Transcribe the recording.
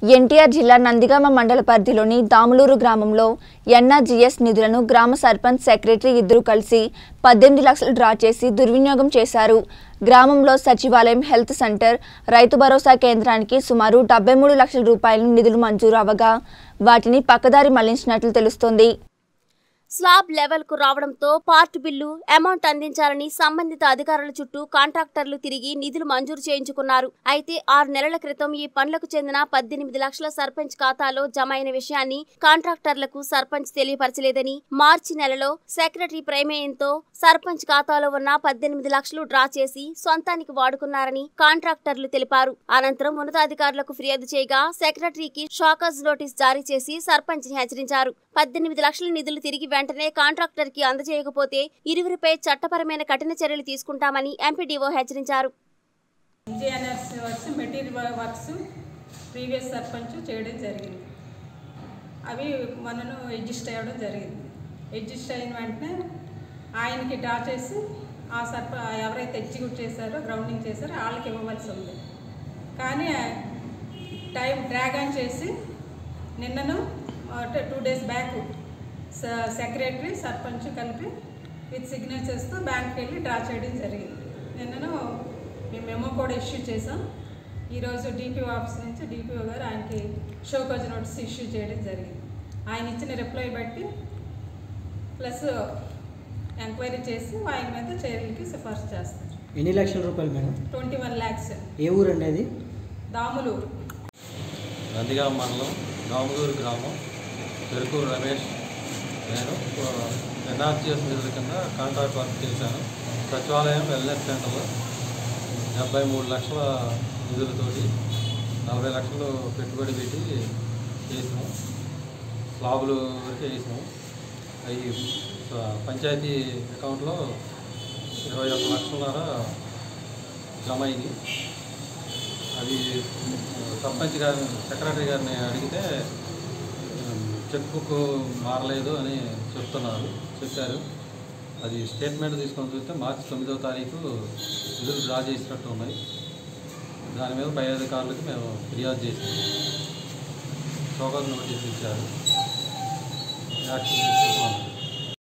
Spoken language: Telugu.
ఎన్టీఆర్ జిల్లా నందిగామ మండల పరిధిలోని దాములూరు గ్రామంలో ఎన్ఆర్జీఎస్ నిధులను గ్రామ సర్పంచ్ సెక్రటరీ ఇద్దరు కలిసి పద్దెనిమిది లక్షలు డ్రా చేసి దుర్వినియోగం చేశారు గ్రామంలో సచివాలయం హెల్త్ సెంటర్ రైతు భరోసా కేంద్రానికి సుమారు డెబ్బై మూడు లక్షల రూపాయల నిధులు మంజూరు అవగా వాటిని పక్కదారి మళ్లించినట్లు తెలుస్తోంది స్లాబ్ లెవెల్ కు రావడంతో పార్ట్ బిల్లు అమౌంట్ అందించాలని సంబంధిత అధికారుల చుట్టూ కాంట్రాక్టర్లు తిరిగి నిధులు మంజూరు చేయించుకున్నారు అయితే ఆరు నెలల క్రితం ఈ పనులకు చెందిన పద్దెనిమిది లక్షల సర్పంచ్ ఖాతాలో జమ అయిన విషయాన్ని కాంట్రాక్టర్లకు సర్పంచ్ తెలియపరచలేదని మార్చి నెలలో సెక్రటరీ ప్రమేయంతో సర్పంచ్ ఖాతాలో ఉన్న పద్దెనిమిది లక్షలు డ్రా చేసి సొంతానికి వాడుకున్నారని కాంట్రాక్టర్లు తెలిపారు అనంతరం ఉన్నతాధికారులకు ఫిర్యాదు చేయగా సెక్రటరీకి షాకజ్ నోటీస్ జారీ చేసి సర్పంచ్ ని హెచ్చరించారు పద్దెనిమిది లక్షల నిధులు తిరిగి వెంటనే కాంట్రాక్టర్ కి అందజేయకపోతే ఇరువురిపై చట్టపరమైన కఠిన చర్యలు తీసుకుంటామని ఎంపీడీఓ హెచ్చరించారు engineers works material works previous sarpanch చేయడం జరిగింది అవి మనను అడ్జస్ట్ అవ్వడం జరిగింది అడ్జస్ట్ అయిన వెంటనే ఆయనకి డ్రా చేసి ఆ సర్ప ఎవరైతే ఎగ్జిక్యూట్ చేశారో గ్రౌండింగ్ చేశారో వాళ్ళకి ఇవ్వవలసి ఉంది కానీ టైం డ్రాగ్ ఆన్ చేసి నిన్నను two days back secretary sarpanch కలిపి విత్ సిగ్నేచర్స్తో బ్యాంక్కి వెళ్ళి డ్రా చేయడం జరిగింది నిన్నను మేము మెమో కూడా ఇష్యూ చేసాం ఈరోజు డిపిఓ ఆఫీస్ నుంచి డిపిఓ గారు ఆయనకి షోకాజ్ నోటీస్ ఇష్యూ చేయడం జరిగింది ఆయన ఇచ్చిన రిప్లై బట్టి ప్లస్ ఎంక్వైరీ చేసి ఆయన మీద చర్యలకి సిఫార్సు చేస్తారు ఎన్ని లక్షల రూపాయలు మేడం ట్వంటీ వన్ ల్యాక్స్ ఏ ఊరు అండి అది దాములూరు నందిగామ మండలం దాములూరు గ్రామం పెరుకూరు రమేష్ నేను ఎన్ఆర్జీఎస్ నిధుల కింద కాంట్రాక్ట్ వర్క్ చేశాను సచివాలయం వెల్నెస్ సెంటర్లో డెబ్బై మూడు లక్షల నిధులతోటి నలభై లక్షలు పెట్టుబడి పెట్టి చేసినాం స్లాబులు వరకే వేసినాం అవి ప- పంచాయతీ అకౌంట్లో ఇరవై ఒక్క లక్షలన్నర జమ అయింది అది సర్పంచ్ గారిని సెక్రటరీ గారిని అడిగితే చెక్ బుక్ మారలేదు అని చెప్తున్నారు చెప్పారు అది స్టేట్మెంట్ తీసుకొని చూస్తే మార్చి తొమ్మిదవ తారీఖు నిధులు డ్రా చేసినట్టు ఉన్నాయి దాని మీద పై అధికారులకు మేము ఫిర్యాదు చేసాము షోకాజ్ నోటీస్ ఇచ్చారు యాక్షన్ తీసుకుంటున్నాము